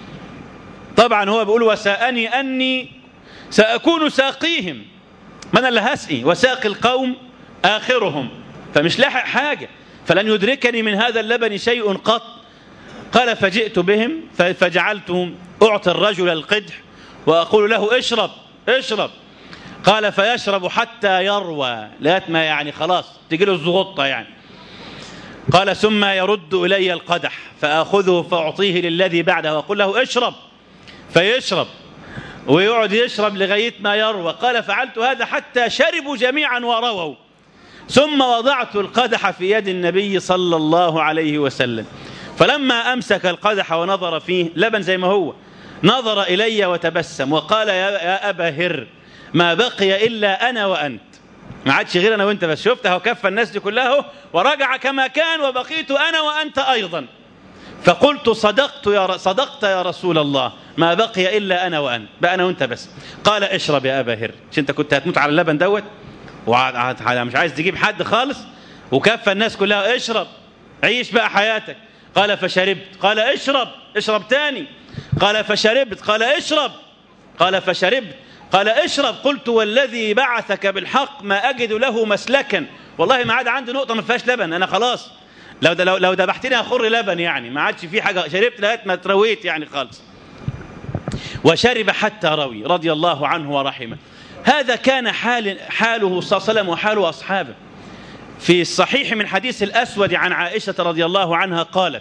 A: طبعا هو بيقول وساءني أني سأكون ساقيهم من اللي هسقي وساقي القوم آخرهم فمش لاحق حاجة فلن يدركني من هذا اللبن شيء قط قال فجئت بهم فجعلت أعطي الرجل القدح وأقول له اشرب اشرب قال فيشرب حتى يروى لغايه ما يعني خلاص تجي له الزغطه يعني قال ثم يرد الي القدح فاخذه فاعطيه للذي بعده واقول له اشرب فيشرب ويقعد يشرب لغايه ما يروى قال فعلت هذا حتى شربوا جميعا ورووا ثم وضعت القدح في يد النبي صلى الله عليه وسلم فلما امسك القدح ونظر فيه لبن زي ما هو نظر الي وتبسم وقال يا ابا هر ما بقي إلا أنا وأنت ما عادش غير أنا وأنت بس شفتها وكفى الناس دي كلها ورجع كما كان وبقيت أنا وأنت أيضا فقلت صدقت يا صدقت يا رسول الله ما بقي إلا أنا وأنت بقى أنا وأنت بس قال اشرب يا أبا هر مش أنت كنت هتموت على اللبن دوت ومش عايز تجيب حد خالص وكفى الناس كلها اشرب عيش بقى حياتك قال فشربت قال اشرب اشرب تاني قال فشربت قال اشرب قال فشربت قال اشرب قلت والذي بعثك بالحق ما أجد له مسلكا والله ما عاد عندي نقطة ما فيهاش لبن أنا خلاص لو لو لو ذبحتني هخر لبن يعني ما عادش في حاجة شربت لغاية ما ترويت يعني خالص وشرب حتى روي رضي الله عنه ورحمه هذا كان حال حاله صلى الله عليه وسلم وحال أصحابه في الصحيح من حديث الأسود عن عائشة رضي الله عنها قالت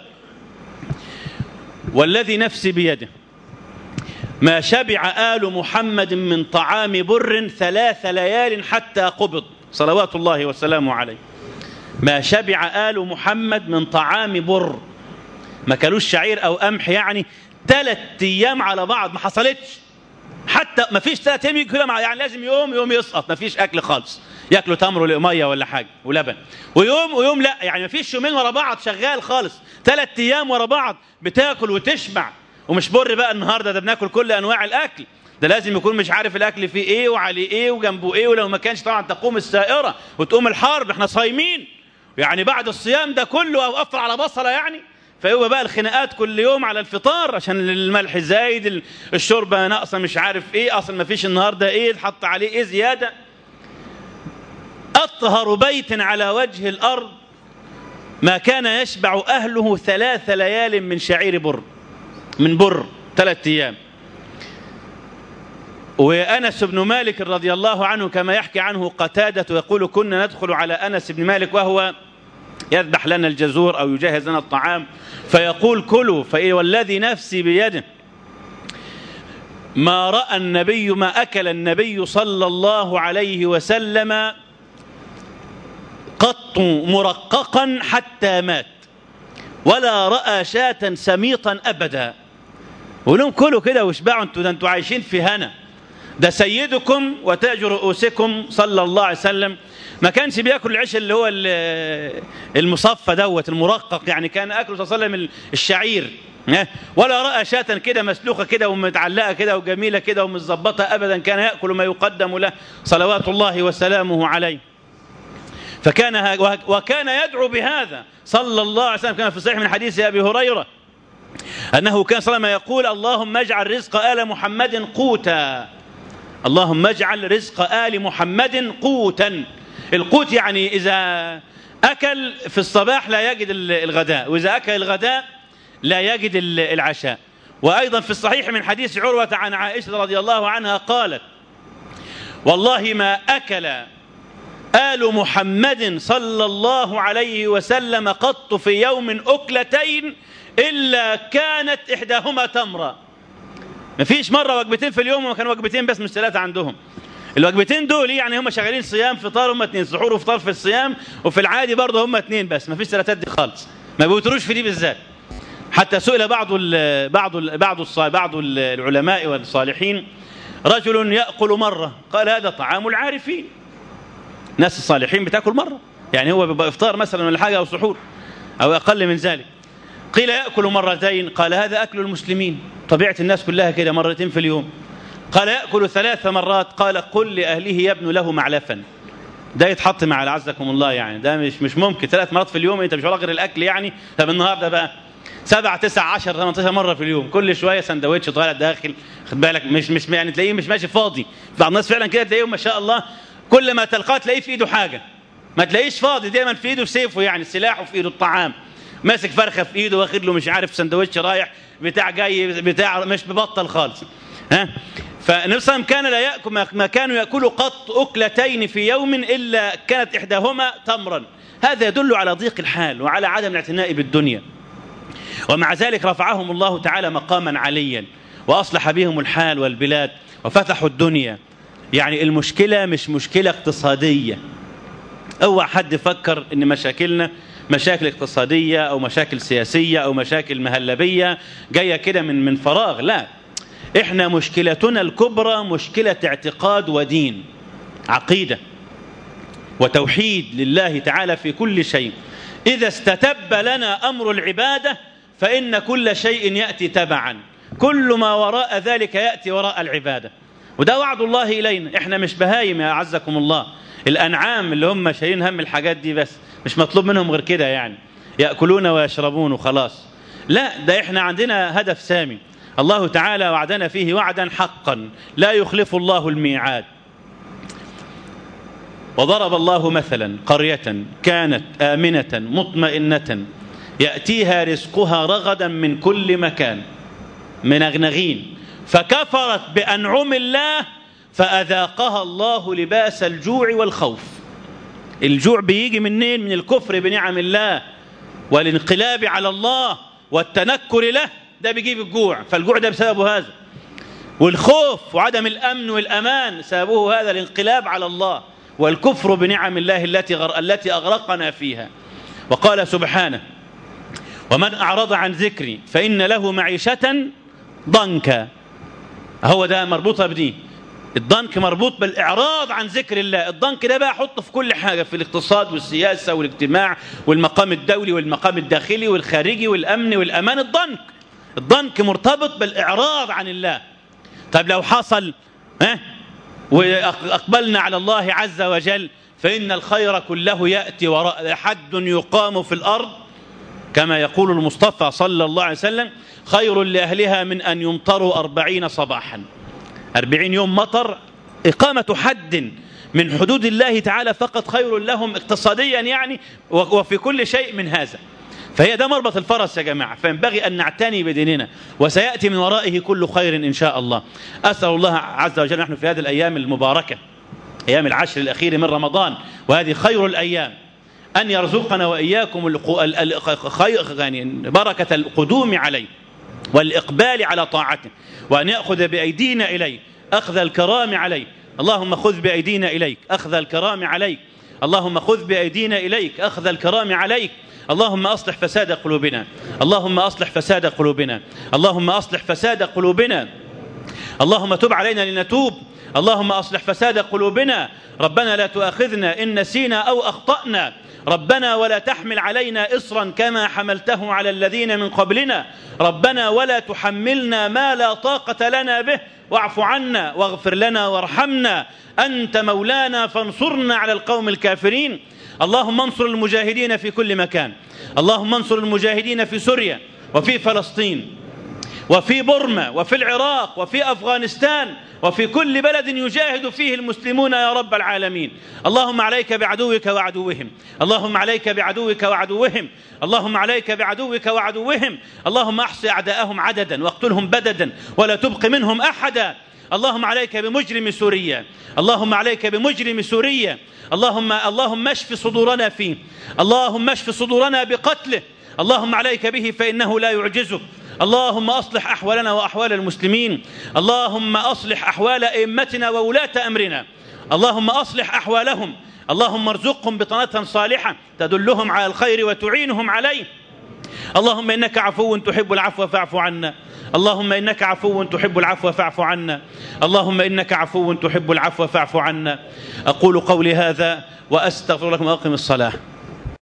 A: والذي نفسي بيده ما شبع آل محمد من طعام بر ثلاث ليال حتى قبض صلوات الله وسلامه عليه ما شبع آل محمد من طعام بر ما كلوش شعير أو قمح يعني ثلاث أيام على بعض ما حصلتش حتى ما فيش ثلاث أيام يجوا مع يعني لازم يوم يوم يسقط ما فيش أكل خالص ياكلوا تمر ولقميه ولا حاجه ولبن ويوم ويوم لا يعني ما فيش يومين ورا بعض شغال خالص ثلاث ايام ورا بعض بتاكل وتشبع ومش بر بقى النهارده ده بناكل كل انواع الاكل ده لازم يكون مش عارف الاكل فيه ايه وعليه ايه وجنبه ايه ولو ما كانش طبعا تقوم السائره وتقوم الحرب احنا صايمين يعني بعد الصيام ده كله او افطر على بصله يعني فهو بقى الخناقات كل يوم على الفطار عشان الملح زايد الشوربه ناقصه مش عارف ايه اصلا ما فيش النهارده ايه اتحط عليه ايه زياده اطهر بيت على وجه الارض ما كان يشبع اهله ثلاث ليال من شعير بر من بر ثلاث ايام وانس بن مالك رضي الله عنه كما يحكي عنه قتاده ويقول كنا ندخل على انس بن مالك وهو يذبح لنا الجزور او يجهز لنا الطعام فيقول كلوا فإيه والذي نفسي بيده ما راى النبي ما اكل النبي صلى الله عليه وسلم قط مرققا حتى مات ولا راى شاة سميطا ابدا ولهم كلوا كده واشبعوا انتوا ده انتوا عايشين في هنا ده سيدكم وتاج رؤوسكم صلى الله عليه وسلم ما كانش بياكل العيش اللي هو المصفى دوت المرقق يعني كان اكله صلى الله عليه وسلم الشعير ولا راى شاة كده مسلوخه كده ومتعلقه كده وجميله كده ومتظبطه ابدا كان ياكل ما يقدم له صلوات الله وسلامه عليه فكان وكان يدعو بهذا صلى الله عليه وسلم كما في الصحيح من حديث ابي هريره انه كان صلى الله عليه وسلم يقول اللهم اجعل رزق ال محمد قوتا اللهم اجعل رزق ال محمد قوتا القوت يعني اذا اكل في الصباح لا يجد الغداء واذا اكل الغداء لا يجد العشاء وايضا في الصحيح من حديث عروه عن عائشه رضي الله عنها قالت والله ما اكل آل محمد صلى الله عليه وسلم قط في يوم أكلتين إلا كانت إحداهما تمرة ما فيش مرة وجبتين في اليوم وما كانوا وجبتين بس مش ثلاثة عندهم الوجبتين دول يعني هم شغالين صيام فطار هم اتنين سحور وفطار في الصيام وفي العادي برضه هم اتنين بس ما فيش ثلاثات دي خالص ما بيوتروش في دي بالذات حتى سئل بعض ال بعض ال بعض ال بعض العلماء والصالحين رجل يأكل مرة قال هذا طعام العارفين ناس الصالحين بتاكل مرة يعني هو بيبقى افطار مثلا ولا حاجة أو سحور أو أقل من ذلك قيل يأكل مرتين قال هذا أكل المسلمين طبيعة الناس كلها كده مرتين في اليوم قال يأكل ثلاث مرات قال قل لأهله يبنوا له معلفا ده يتحط مع عزكم الله يعني ده مش مش ممكن ثلاث مرات في اليوم انت مش غير الاكل يعني طب النهارده بقى سبعة تسعة عشر 18 مرة في اليوم كل شوية سندوتش طالع داخل خد بالك مش مش يعني تلاقيه مش ماشي فاضي بعض الناس فعلا كده تلاقيهم ما شاء الله كل ما تلقاه تلاقيه في ايده حاجة ما تلاقيش فاضي دايما في ايده سيفه يعني سلاحه في ايده الطعام ماسك فرخة في ايده واخد له مش عارف سندوتش رايح بتاع جاي بتاع مش ببطل خالص ها فالنبي صلى الله عليه وسلم كان لا يأكل ما كانوا يأكلوا قط أكلتين في يوم إلا كانت إحداهما تمرا هذا يدل على ضيق الحال وعلى عدم الاعتناء بالدنيا ومع ذلك رفعهم الله تعالى مقاما عليا وأصلح بهم الحال والبلاد وفتحوا الدنيا يعني المشكلة مش مشكلة اقتصادية اوعى حد يفكر ان مشاكلنا مشاكل اقتصادية او مشاكل سياسية او مشاكل مهلبية جاية كده من من فراغ لا احنا مشكلتنا الكبرى مشكلة اعتقاد ودين عقيدة وتوحيد لله تعالى في كل شيء إذا استتب لنا أمر العبادة فإن كل شيء يأتي تبعا كل ما وراء ذلك يأتي وراء العبادة وده وعد الله إلينا إحنا مش بهايم يا أعزكم الله الأنعام اللي هم شايلين هم الحاجات دي بس مش مطلوب منهم غير كده يعني يأكلون ويشربون وخلاص لا ده إحنا عندنا هدف سامي الله تعالى وعدنا فيه وعدا حقا لا يخلف الله الميعاد وضرب الله مثلا قرية كانت آمنة مطمئنة يأتيها رزقها رغدا من كل مكان منغنغين فكفرت بأنعم الله فأذاقها الله لباس الجوع والخوف الجوع بيجي منين من الكفر بنعم الله والانقلاب على الله والتنكر له ده بيجيب الجوع فالجوع ده بسببه هذا والخوف وعدم الأمن والأمان سببه هذا الانقلاب على الله والكفر بنعم الله التي غر... التي أغرقنا فيها وقال سبحانه ومن أعرض عن ذكري فإن له معيشة ضنكا هو ده مربوطة بدي الضنك مربوط بالإعراض عن ذكر الله الضنك ده بقى حطه في كل حاجة في الاقتصاد والسياسة والاجتماع والمقام الدولي والمقام الداخلي والخارجي والأمن والأمان الضنك الضنك مرتبط بالإعراض عن الله طيب لو حصل ها وأقبلنا على الله عز وجل فإن الخير كله يأتي وراء حد يقام في الأرض كما يقول المصطفى صلى الله عليه وسلم خير لأهلها من أن يمطروا أربعين صباحا أربعين يوم مطر إقامة حد من حدود الله تعالى فقط خير لهم اقتصاديا يعني وفي كل شيء من هذا فهي ده مربط الفرس يا جماعة فينبغي أن نعتني بديننا وسيأتي من ورائه كل خير إن شاء الله أسأل الله عز وجل نحن في هذه الأيام المباركة أيام العشر الأخير من رمضان وهذه خير الأيام أن يرزقنا وإياكم يعني بركة القدوم عليه والإقبال على طاعته وأن يأخذ بأيدينا إليه أخذ الكرام عليه اللهم خذ بأيدينا إليك أخذ الكرام عليك اللهم خذ بأيدينا إليك أخذ الكرام عليك اللهم أصلح فساد قلوبنا اللهم أصلح فساد قلوبنا اللهم أصلح فساد قلوبنا اللهم تب علينا لنتوب اللهم أصلح فساد قلوبنا ربنا لا تؤاخذنا إن نسينا أو أخطأنا ربنا ولا تحمل علينا إصرا كما حملته على الذين من قبلنا ربنا ولا تحملنا ما لا طاقة لنا به واعف عنا واغفر لنا وارحمنا أنت مولانا فانصرنا على القوم الكافرين اللهم انصر المجاهدين في كل مكان اللهم انصر المجاهدين في سوريا وفي فلسطين وفي بورما وفي العراق وفي أفغانستان وفي كل بلد يجاهد فيه المسلمون يا رب العالمين اللهم عليك بعدوك وعدوهم اللهم عليك بعدوك وعدوهم اللهم عليك بعدوك وعدوهم اللهم احصي أعداءهم عددا واقتلهم بددا ولا تبق منهم أحدا اللهم عليك بمجرم سوريا اللهم عليك بمجرم سوريا اللهم اللهم اشف صدورنا فيه اللهم اشف صدورنا بقتله اللهم عليك به فإنه لا يعجزك اللهم أصلح أحوالنا وأحوال المسلمين اللهم أصلح أحوال أئمتنا وولاة أمرنا اللهم أصلح أحوالهم اللهم ارزقهم بطانة صالحة تدلهم على الخير وتعينهم عليه اللهم إنك عفو تحب العفو فاعف عنا اللهم إنك عفو تحب العفو فاعف عنا اللهم إنك عفو تحب العفو فاعف عنا أقول قولي هذا وأستغفر لكم وأقم الصلاة